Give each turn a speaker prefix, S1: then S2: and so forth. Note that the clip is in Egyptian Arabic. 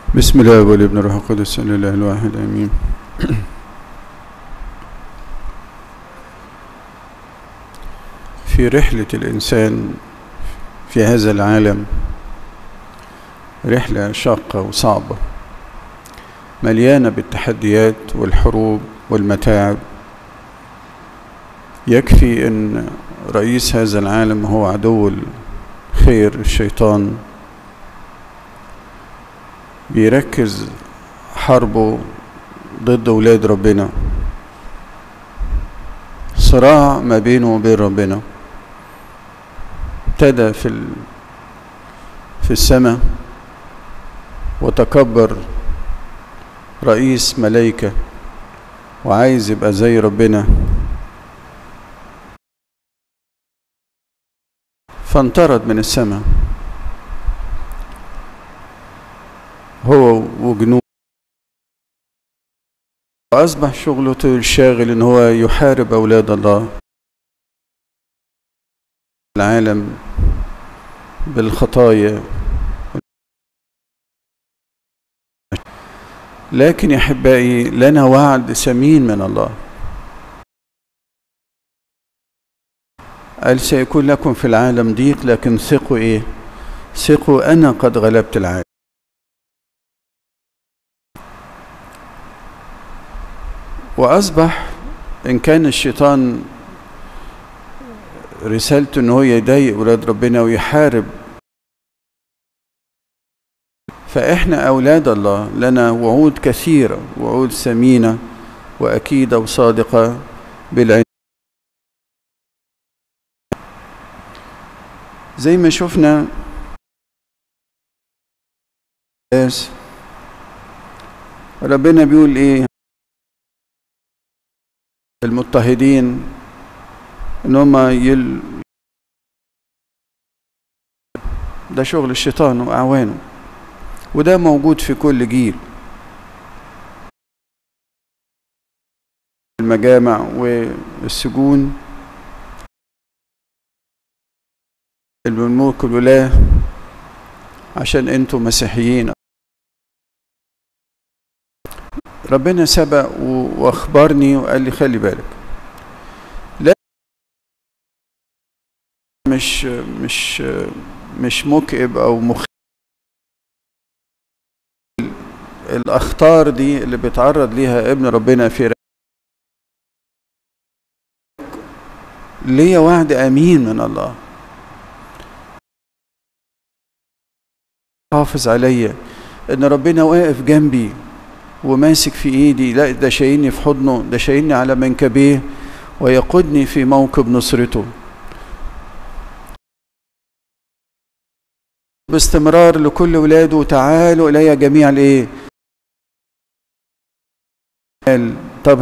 S1: بسم الله والابن الروح القدس الاله الواحد امين في رحلة الإنسان في هذا العالم رحلة شاقة وصعبة مليانة بالتحديات والحروب والمتاعب يكفي أن رئيس هذا العالم هو عدو الخير الشيطان بيركز حربه ضد أولاد ربنا صراع ما بينه وبين ربنا ابتدى في ال... في السماء وتكبر رئيس ملايكة وعايز يبقى زي ربنا فانطرد من السماء هو وجنود وأصبح شغلته الشاغل إن هو يحارب أولاد الله العالم بالخطايا لكن يا أحبائي لنا وعد ثمين من الله قال سيكون لكم في العالم ضيق لكن ثقوا إيه ثقوا أنا قد غلبت العالم وأصبح إن كان الشيطان رسالته إن هو يضايق ولاد ربنا ويحارب فإحنا أولاد الله لنا وعود كثيرة وعود ثمينة وأكيدة وصادقة بالعلم زي ما شفنا ربنا بيقول ايه المضطهدين ان هم يل ده شغل الشيطان واعوانه وده موجود في كل جيل المجامع والسجون الملوك الولاة عشان انتم مسيحيين ربنا سبق واخبرني وقال لي خلي بالك لا مش مش مش مكئب او مخ الاخطار دي اللي بيتعرض ليها ابن ربنا في ليا وعد امين من الله حافظ عليا ان ربنا واقف جنبي وماسك في ايدي لا ده شايلني في حضنه ده شايلني على منكبيه ويقودني في موكب نصرته باستمرار لكل ولاده تعالوا الي جميع الايه